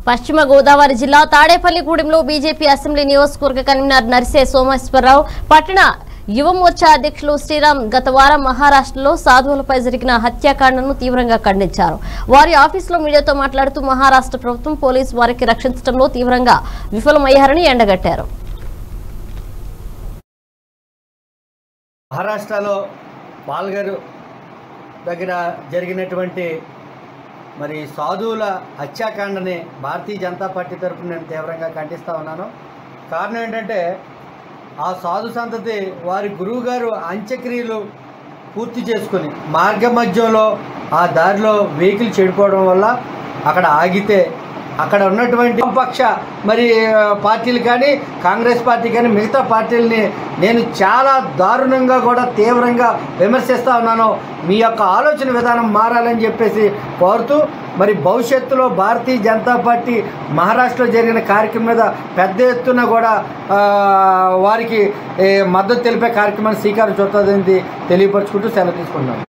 పశ్చిమ గోదావరి జిల్లా తాడేపల్లిగూడెంలో బీజేపీ అసెంబ్లీ నియోజకవర్గ కన్వీనర్ నర్సే సోమేశ్వరరావు పట్టణ యువ మోర్చా అధ్యక్షులు శ్రీరామ్ గత వారం మహారాష్ట్రలో సాధువులపై జరిగిన హత్యాకాండను తీవ్రంగా ఖండించారు వారి ఆఫీసులో మీడియాతో మాట్లాడుతూ మహారాష్ట్ర ప్రభుత్వం పోలీసు వారికి రక్షించడంలో తీవ్రంగా విఫలమయ్యారని ఎండగట్టారు మహారాష్ట్రలో పాల్గర్ దగ్గర జరిగినటువంటి మరి సాధువుల హత్యాకాండని భారతీయ జనతా పార్టీ తరఫున నేను తీవ్రంగా ఖండిస్తూ ఉన్నాను కారణం ఏంటంటే ఆ సాధు సంతతి వారి గురువుగారు అంత్యక్రియలు పూర్తి చేసుకుని మార్గ మధ్యంలో ఆ దారిలో వెహికల్ చెడిపోవడం వల్ల అక్కడ ఆగితే అక్కడ ఉన్నటువంటి పక్ష మరి ఆ, పార్టీలు కానీ కాంగ్రెస్ పార్టీ కానీ మిగతా పార్టీలని నేను చాలా దారుణంగా కూడా తీవ్రంగా విమర్శిస్తూ ఉన్నాను మీ యొక్క ఆలోచన విధానం మారాలని చెప్పేసి కోరుతూ మరి భవిష్యత్తులో భారతీయ జనతా పార్టీ మహారాష్ట్రలో జరిగిన కార్యక్రమం మీద పెద్ద ఎత్తున కూడా ఆ, వారికి ఏ, మద్దతు తెలిపే కార్యక్రమాన్ని శ్రీకారం చుట్టాలని తెలియపరుచుకుంటూ సెలవు తీసుకుంటున్నాను